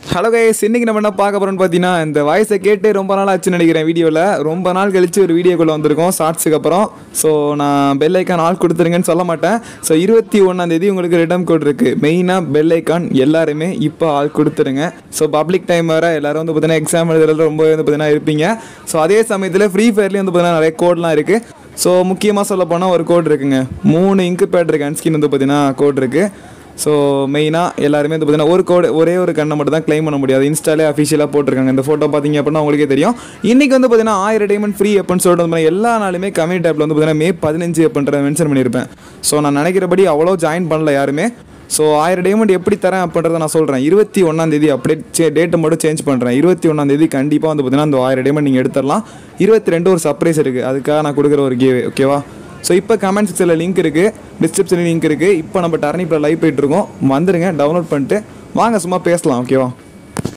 hello guys இன்னைக்கு நம்ம என்ன பார்க்க போறோம்னு பார்த்தீங்கன்னா இந்த வாய்ஸை கேட்டு ரொம்ப நாள் ஆச்சுன்னு நினைக்கிறேன் வீடியோவில் ரொம்ப நாள் கழிச்சு ஒரு வீடியோக்குள்ளே வந்திருக்கோம் ஷார்ட்ஸுக்கு அப்புறம் ஸோ நான் பெல் ஐக்கான் ஆள் கொடுத்துருங்கன்னு சொல்ல மாட்டேன் ஸோ இருபத்தி ஒன்றாந்தேதி உங்களுக்கு ரிடம் கோட் இருக்குது மெயினாக பெல் ஐக்கான் எல்லாருமே இப்போ ஆள் கொடுத்துருங்க ஸோ பப்ளிக் டைம் வேறு எல்லாரும் வந்து பார்த்தீங்கன்னா எக்ஸாம் எழுதுறது ரொம்ப வந்து பார்த்தீங்கன்னா இருப்பீங்க ஸோ அதே சமயத்தில் ஃப்ரீ ஃபயர்லேயும் வந்து பார்த்தீங்கன்னா நிறைய கோட்லாம் இருக்குது ஸோ முக்கியமாக சொல்ல போனால் ஒரு கோட் இருக்குங்க மூணு இங்கு பேட் இருக்கு அன்ஸ்கின் வந்து பார்த்தீங்கன்னா கோட் இருக்குது ஸோ மெயினாக எல்லாருமே வந்து பார்த்தீங்கன்னா ஒரு கோடு ஒரே ஒரு கண்ணை மட்டும் தான் க்ளைம் பண்ண முடியாது இன்ஸ்டாலே அஃபிஷியலாக போட்டிருக்காங்க இந்த ஃபோட்டோ பார்த்தீங்க அப்படின்னா உங்களுக்கே தெரியும் இன்றைக்கி வந்து பார்த்தீங்கன்னா ஆயிரம் டைமண்ட் ஃப்ரீ அப்படின்னு சொல்லிட்டு வந்து பார்த்தீங்கன்னா எல்லா நாளுமே கம்யூனிட்டி ஆப்பில் வந்து பார்த்தீங்கன்னா மே பதினஞ்சு அப்படின்றத மென்ஷன் பண்ணியிருப்பேன் ஸோ நான் நினைக்கிறபடி அவ்வளோ ஜாயின் பண்ணல யாருமே ஸோ ஆயிரம் டைமண்ட் எப்படி தரேன் அப்படின்றத நான் சொல்கிறேன் இருபத்தி ஒன்றாந்தேதி அப்படியே சே டேட்டை மட்டும் சேஞ்ச் பண்ணுறேன் இருபத்தி ஒன்றாந்தேதி கண்டிப்பாக வந்து பார்த்தீங்கன்னா அந்த ஆயிரம் டைமண்ட் நீங்கள் எடுத்துடலாம் இருபத்தி ரெண்டு ஒரு சர்ப்ரைஸ் இருக்குது அதுக்காக நான் கொடுக்குற ஒரு கேவே ஓகேவா ஸோ இப்போ கமெண்ட் செக்ஷனில் லிங்க் இருக்குது டிஸ்கிரிப்ஷனில் லிங்க் இருக்குது இப்போ நம்ம டர்னிப்பில் லைவ் போயிட்டுருக்கோம் வந்துடுங்க டவுன்லோட் பண்ணிட்டு வாங்க சும்மா பேசலாம் ஓகேவா